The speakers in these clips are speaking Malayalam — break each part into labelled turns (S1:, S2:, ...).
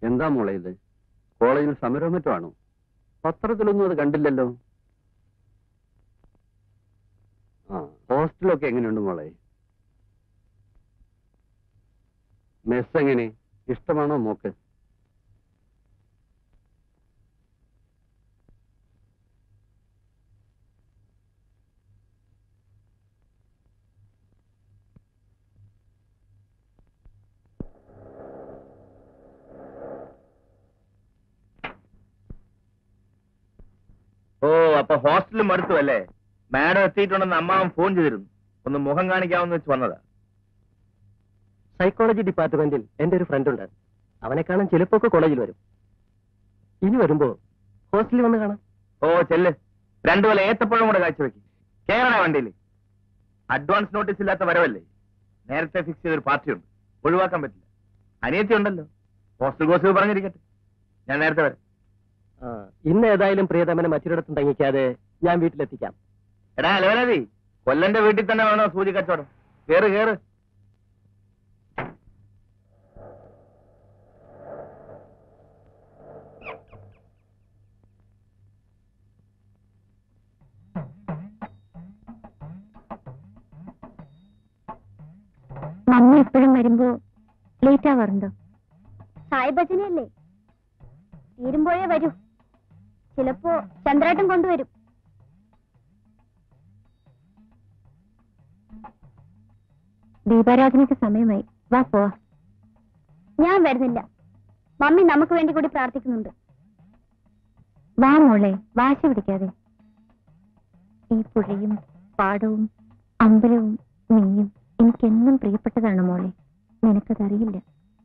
S1: എന്താ മോളെ ഇത് കോളേജിൽ സമരവും മറ്റോ ആണോ പത്രത്തിലൊന്നും അത് കണ്ടില്ലല്ലോ ആ ഹോസ്റ്റലൊക്കെ എങ്ങനെയുണ്ട് മോളെ മെസ് എങ്ങനെ ഇഷ്ടമാണോ മോക്ക്
S2: ഓ അപ്പൊ ഹോസ്റ്റലിൽ മടുത്തു അല്ലേ മാഡം എത്തിയിട്ടുണ്ടെന്ന് അമ്മാവൻ ഫോൺ ചെയ്തിരുന്നു ഒന്ന് മുഖം കാണിക്കാമെന്ന് വെച്ച് വന്നതാ
S3: സൈക്കോളജി ഡിപ്പാർട്ട്മെന്റിൽ എന്റെ ഒരു ഫ്രണ്ട് ഉണ്ട് അവനെ കാണാൻ ചിലപ്പോ കോളേജിൽ വരും ഇനി വരുമ്പോ ഹോസ്റ്റലിൽ വന്ന് കാണാം
S2: ഓ ചെല്ല് രണ്ടു പോലെ ഏത്തപ്പഴം കൂടെ കാഴ്ചവെക്ക് കേരള വണ്ടിയിൽ അഡ്വാൻസ് നോട്ടീസ് ഇല്ലാത്ത വരവല്ലേ നേരത്തെ ഫിക്സ് ചെയ്തൊരു പാർട്ടിയുണ്ട് ഒഴിവാക്കാൻ പറ്റില്ല അനിയത്തി ഉണ്ടല്ലോ ഹോസ്റ്റൽ ഗോസ് പറഞ്ഞിരിക്കട്ടെ ഞാൻ നേരത്തെ വരാം
S3: ആ, ഇന്ന് ഏതായാലും പ്രിയതമനെ മറ്റൊരിടത്തും തങ്ങിക്കാതെ ഞാൻ വീട്ടിലെത്തിക്കാം
S2: എടാ അലവനതി കൊല്ലന്റെ വീട്ടിൽ തന്നെ വേണോ സൂചി കച്ചവടം കേറ് കേറ്
S4: മമ്മി എപ്പോഴും വരുമ്പോ ലേറ്റ് ആവാറുണ്ടോ സായി ഭജനയല്ലേ തീരുമ്പോഴേ വരൂ ചിലപ്പോ ചന്ദ്രാട്ടം കൊണ്ടുവരും ദീപാരാധനയ്ക്ക് സമയമായി വാ പോവാ ഞാൻ വരുന്നില്ല മമ്മി നമുക്ക് വേണ്ടി കൂടി പ്രാർത്ഥിക്കുന്നുണ്ട് വാ മോളെ വാശി പിടിക്കാതെ ഈ പുഴയും പാടവും അമ്പലവും നീയും എനിക്കെന്നും പ്രിയപ്പെട്ടതാണ് മോളെ നിനക്കതറിയില്ല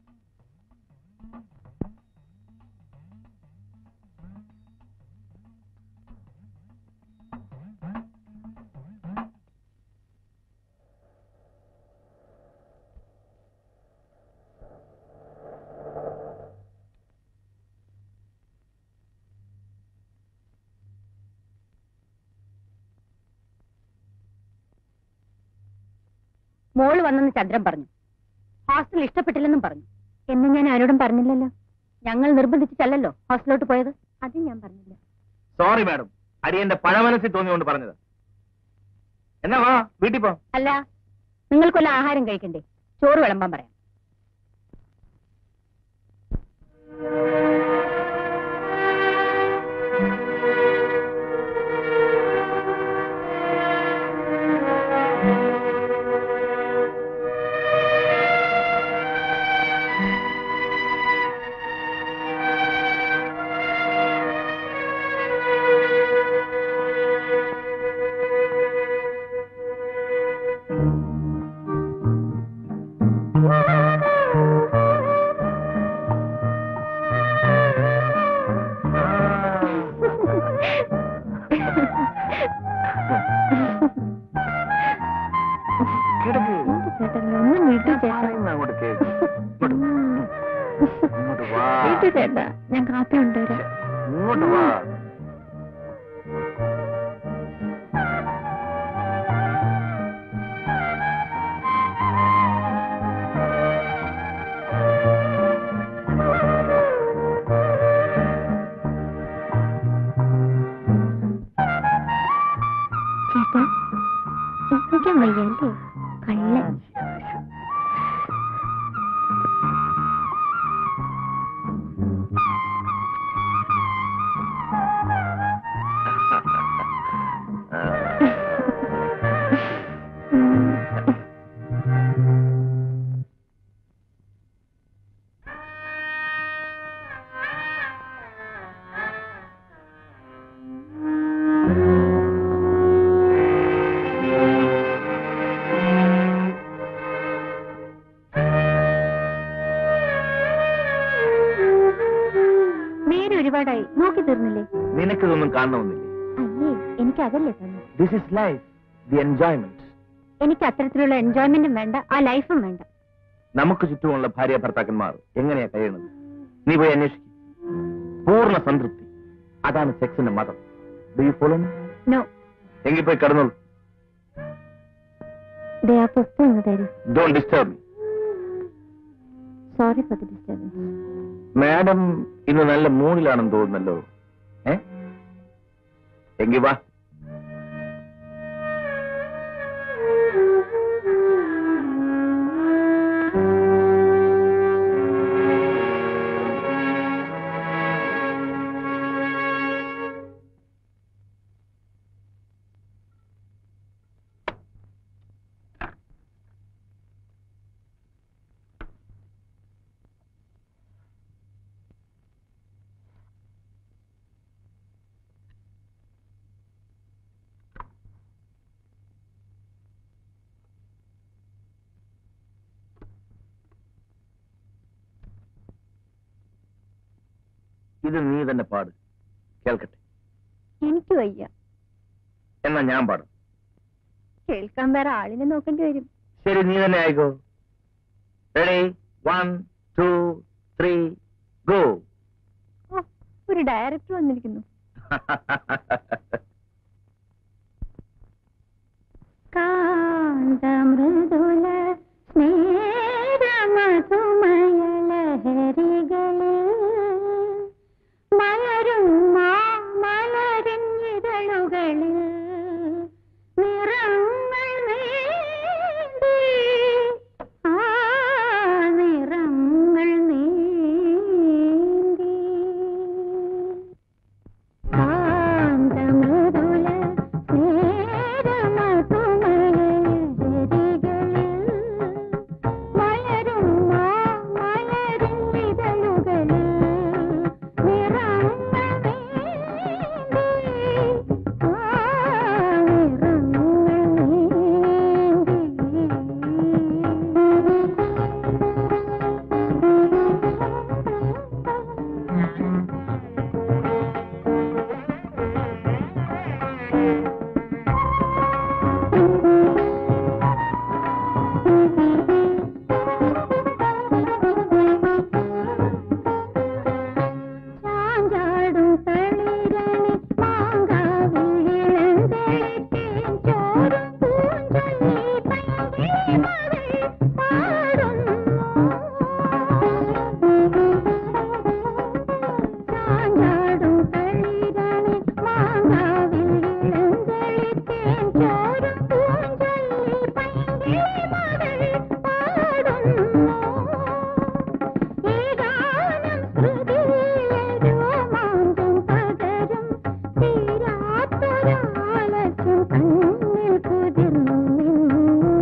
S4: മോള് വന്നെന്ന് ചന്ദ്രൻ പറഞ്ഞു ഹോസ്റ്റൽ ഇഷ്ടപ്പെട്ടില്ലെന്നും പറഞ്ഞു എന്ന് ഞാൻ ആരോടും പറഞ്ഞില്ലല്ലോ ഞങ്ങൾ നിർബന്ധിച്ചിട്ടല്ലോ ഹോസ്റ്റലോട്ട് പോയത് അത് ഞാൻ പറഞ്ഞില്ല
S2: സോറി മാഡം അടിയന്റെ പഴമനസ്സിൽ തോന്നിയോണ്ട് പറഞ്ഞത് എന്നാ വാ വീട്ടിൽ പോ
S4: അല്ല നിങ്ങൾക്കൊല്ല ആഹാരം കഴിക്കണ്ടേ ചോറ് വിളമ്പാൻ പറയാം
S2: കിടക്ക്.
S4: ഒന്ന് വീട്ടിൽ
S2: പറയുന്ന അങ്ങോട്ട് കേൾക്ക്. ഇങ്ങോട്ട്. ഇങ്ങോട്ട് വാ
S4: വീട്ടിൽ ചേട്ടാ ഞാൻ കാപ്പി കൊണ്ടുവരാം
S2: ഇങ്ങോട്ട് വാ
S4: ചേട്ടാ എത്തിക്കാൻ വയ്യല്ലേ കള്ളൻ നേരെ ഒരുപാടായി നോക്കി തീർന്നില്ലേ
S2: നിനക്കിതൊന്നും കാണണമെന്നില്ലേ
S4: അയ്യേ എനിക്ക് അതല്ലേ തന്നെ
S2: this is life the enjoyment
S4: എനിക്ക് അത്തരത്തിലുള്ള എൻജോയ്മെന്റും വേണ്ട ആ ലൈഫും വേണ്ട
S2: നമുക്ക് ചുറ്റുമുള്ള ഭാര്യ ഭർത്താക്കന്മാർ എങ്ങനെയാ കഴിയണത് നീ പോയി അന്വേഷിക്കും പൂർണ്ണ സംതൃപ്തി അതാണ് സെക്സിന്റെ മതം ഡു യു ഫോളോ
S4: നോ
S2: എങ്കിൽ പോയി കിടന്നോളൂ
S4: ദേ ആ പുസ്തകം തരൂ
S2: don't disturb me
S4: sorry for the disturbance
S2: madam ഇന്ന് നല്ല മൂഡിലാണെന്ന് തോന്നുന്നല്ലോ ഏ എങ്കി വാ ഇത് നീ തന്നെ പാട് കേൾക്കട്ടെ
S4: എനിക്ക് വയ്യ
S2: എന്നാ ഞാൻ പാടും
S4: കേൾക്കാൻ വേറെ ആളിനെ നോക്കേണ്ടി വരും
S2: ശരി നീ തന്നെ ആയിക്കോ ready one two three go
S4: ഓ, ഒരു ഡയറക്ടർ വന്നിരിക്കുന്നു കാന്തമൃദുല സ്നേഹമധുമയലഹരികളിൽ മലരും മാമലരിൻ ഇതളുകളിൽ നിറങ്ങൾ നീന്തി ആ നിറങ്ങൾ നീന്തി കാന്തമൃദുല സ്നേഹമധുമയലഹരികളിൽ മലരും മാമലരിൻ ഇതളുകളിൽ നിറങ്ങൾ നീന്തി ആ നിറങ്ങൾ ചാഞ്ചാടും തളിരണി മാങ്കാവിളിളന്തേറ്റേൻ ചോറും പൂഞ്ചൊല്ലി പൈങ്കിളി മകൾ പാടുന്നു ചാഞ്ചാടും തളിരണി മാങ്കാവിളിളന്തേറ്റേൻ ചോറും പൂഞ്ചൊല്ലി പൈങ്കിളി മകൾ പാടുന്നു ഈ ഗാനം ശ്രുതിയിലെ രോമാഞ്ചം പകരും തീരാത്തൊരാലസ്യം കണ്ണിൽ കുതിർന്നു നിന്നു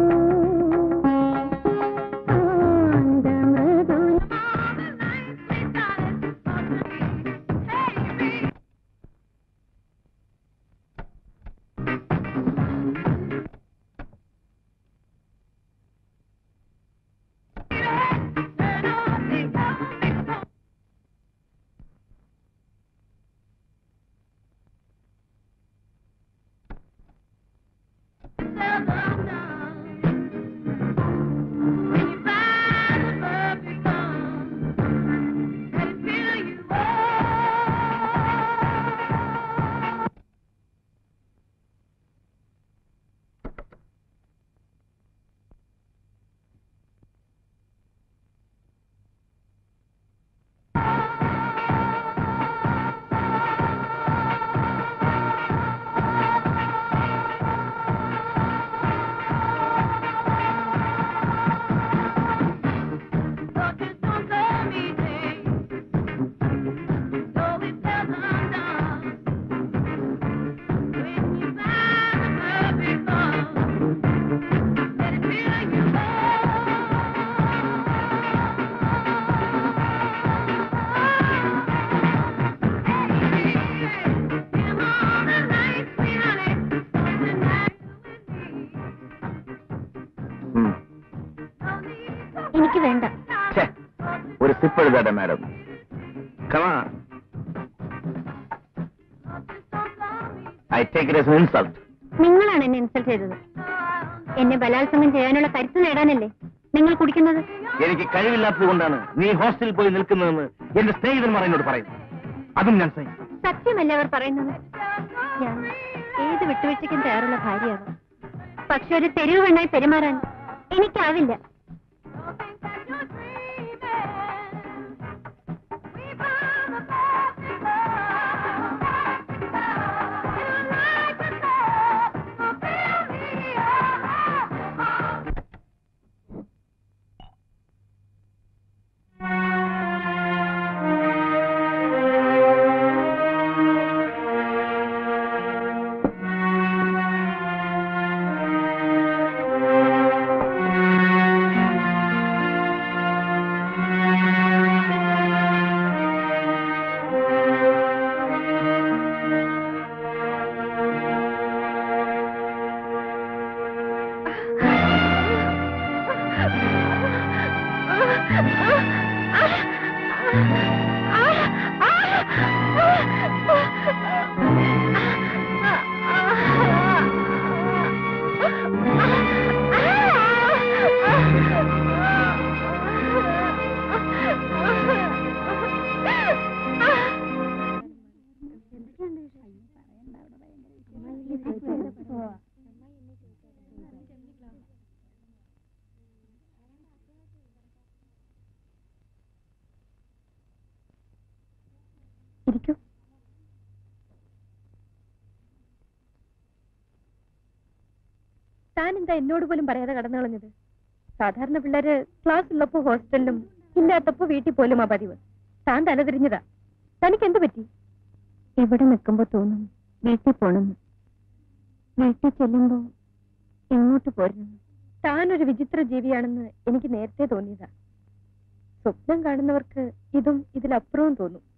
S2: ഉം.
S4: എനിക്ക് വേണ്ട
S2: ഛെ, ഒരു സിപ്പ് എഴുതാട്ടെ madam comma I take it as insult
S4: നിങ്ങളാണ് എന്നെ ഇൻസൾട്ട് ചെയ്തത് എന്നെ ബലാത്സംഗം ചെയ്യാനുള്ള കരുത്ത് നേടാനല്ലേ നിങ്ങൾ കുടിക്കുന്നത്
S2: എനിക്ക് കഴിവില്ലാത്തത് കൊണ്ടാണ് നീ ഹോസ്റ്റലിൽ പോയി നിൽക്കുന്നതെന്ന് എന്റെ സ്നേഹിതന്മാർ എന്നോട് പറയുന്നു അതും ഞാൻ സഹിക്കും
S4: സത്യമല്ല അവർ പറയുന്നത് ഞാൻ ഏത് വിട്ടുവീഴ്ചയ്ക്കും തയ്യാറുള്ള ഭാര്യയാവാം പക്ഷെ ഒരു തെരുവ് പെണ്ണായി പെരുമാറാൻ എനിക്കാവില്ല ഇരിക്കൂ താൻ എന്താ എന്നോട് പോലും പറയാതെ കടന്നു കളഞ്ഞത് സാധാരണ പിള്ളേര് ക്ലാസ് ഉള്ളപ്പോ ഹോസ്റ്റലിലും ഇല്ലാത്തപ്പോ വീട്ടിൽ പോലും ആ പതിവ് താൻ തലതിരിഞ്ഞതാ തനിക്ക് എന്ത് പറ്റി ഇവിടെ നിൽക്കുമ്പോ തോന്നും വീട്ടിൽ പോണെന്ന് വീട്ടിൽ ചെല്ലുമ്പോ എങ്ങോട്ട് പോരുന്നു താനൊരു വിചിത്ര ജീവിയാണെന്ന് എനിക്ക് നേരത്തെ തോന്നിയതാ സ്വപ്നം കാണുന്നവർക്ക് ഇതും ഇതിലപ്പുറവും തോന്നും